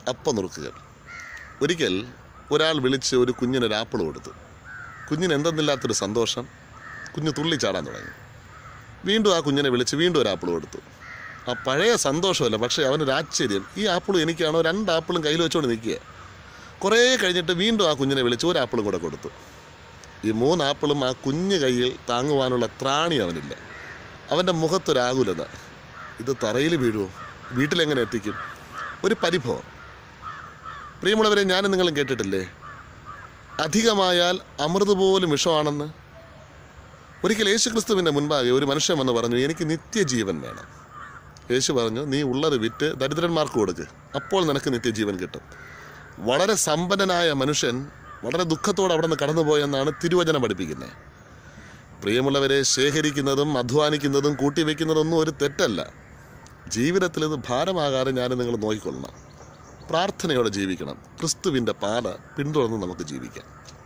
അപ്പം നുറുക്കുകൾ ഒരിക്കൽ ഒരാൾ വിളിച്ച് ഒരു കുഞ്ഞിനൊരു ആപ്പിൾ കൊടുത്തു കുഞ്ഞിന് എന്തെന്നില്ലാത്തൊരു സന്തോഷം കുഞ്ഞ് തുള്ളിച്ചാടാൻ തുടങ്ങി വീണ്ടും ആ കുഞ്ഞിനെ വിളിച്ച് വീണ്ടും ഒരു ആപ്പിൾ കൊടുത്തു ആ പഴയ സന്തോഷമല്ല പക്ഷേ അവനൊരു ആശ്ചര്യം ഈ ആപ്പിളും എനിക്കാണോ രണ്ട് ആപ്പിളും കയ്യിൽ വെച്ചുകൊണ്ട് നിൽക്കുക കുറേ കഴിഞ്ഞിട്ട് വീണ്ടും ആ കുഞ്ഞിനെ വിളിച്ച് ഒരു ആപ്പിളും കൂടെ കൊടുത്തു ഈ മൂന്ന് ആപ്പിളും ആ കുഞ്ഞ് കയ്യിൽ താങ്ങുവാനുള്ള ത്രാണി അവനില്ല അവൻ്റെ മുഖത്തൊരാകുലത ഇത് തറയിൽ വീഴുമോ വീട്ടിലെങ്ങനെ എത്തിക്കും ഒരു പരിഭവം പ്രിയമുള്ളവരെ ഞാനും നിങ്ങളും കേട്ടിട്ടില്ലേ അധികമായാൽ അമൃത് പോലും വിഷമാണെന്ന് ഒരിക്കൽ യേശു ക്രിസ്തുവിൻ്റെ മുൻപാകെ ഒരു മനുഷ്യൻ വന്ന് പറഞ്ഞു എനിക്ക് നിത്യജീവൻ വേണം യേശു പറഞ്ഞു നീ ഉള്ളത് വിറ്റ് ദരിദ്രന്മാർക്ക് കൊടുക്ക് അപ്പോൾ നിനക്ക് നിത്യജീവൻ കിട്ടും വളരെ സമ്പന്നനായ മനുഷ്യൻ വളരെ ദുഃഖത്തോടെ അവിടെ നിന്ന് കടന്നുപോയെന്നാണ് തിരുവചനം പഠിപ്പിക്കുന്നത് പ്രിയമുള്ളവരെ ശേഖരിക്കുന്നതും അധ്വാനിക്കുന്നതും കൂട്ടിവെക്കുന്നതൊന്നും ഒരു തെറ്റല്ല ജീവിതത്തിൽ ഇത് ഭാരമാകാതെ ഞാൻ നിങ്ങൾ നോക്കിക്കൊള്ളണം പ്രാർത്ഥനയോടെ ജീവിക്കണം ക്രിസ്തുവിൻ്റെ പാത പിന്തുടർന്ന് നമുക്ക് ജീവിക്കാം